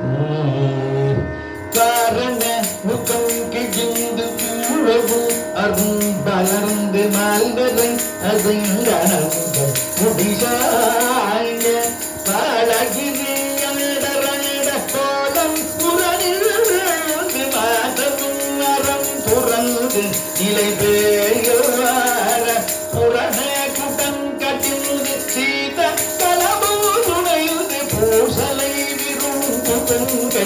காரண முகம் கிழிந்து கீழவும் அருண் வளர்ந்து மால்வரை அசைந்தாங்க முடிசாய பாலகிரி அண்டரண்ட கோலம் புறநின்று மாதவும் அறம் துறந்து நிலை பெயர புறண குடம் கட்டிந்து சீத கலமோ துணையுது பூசலை விரும்பும் கை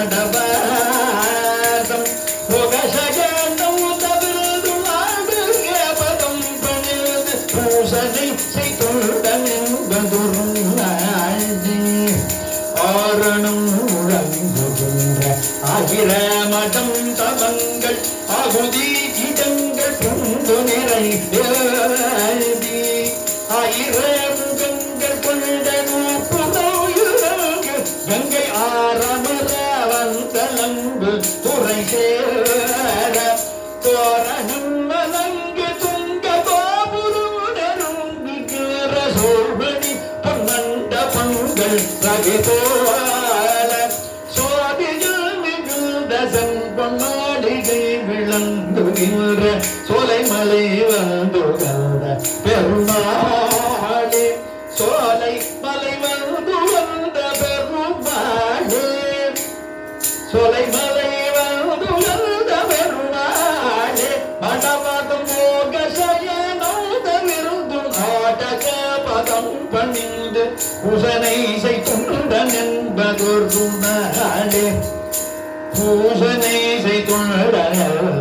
மடபாதம் புகசகனம் தவிர்த்து ஆடுக பதம் பணிந்து பூசனை செய்துடன் என்பதுருநாடி ஆரணம் முழங்குகின்ற ஆகிர மடம் தவங்கள் ஆகுதி இடங்கள் புண்டு நிறை ஏதி ஆயிர முகங்கள் கொண்ட நூப்புதோயுங்கள் கங்கை ஆரமர வந்தலம்பு துறை சேர தோரணம் மலங்கு துங்க பாபுருடருங்கிற சோழனி பொன்னண்ட பங்கள் ரகை போல சோதியில் மிகுந்த செம்பொன்னாடிகை விளங்குகின்ற சோலைமலை வந்து கந்த பெருமாளே சோலை மலை வந்து வந்த பெருமாளே சோலை மலை வந்து வந்த பெருமாளே மடமதம் போக சயனோத விருந்து நாடக பதம் பணிந்து பூசனை செய்துண்டன் என்பதொரு நாளே பூசனை செய்துண்டன்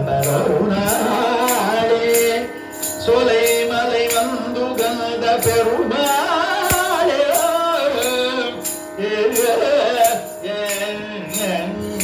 என்பதொரு சோலை மலை வந்து கந்த பெருமாளே ஏ, ஏ, ஏ, ஏ.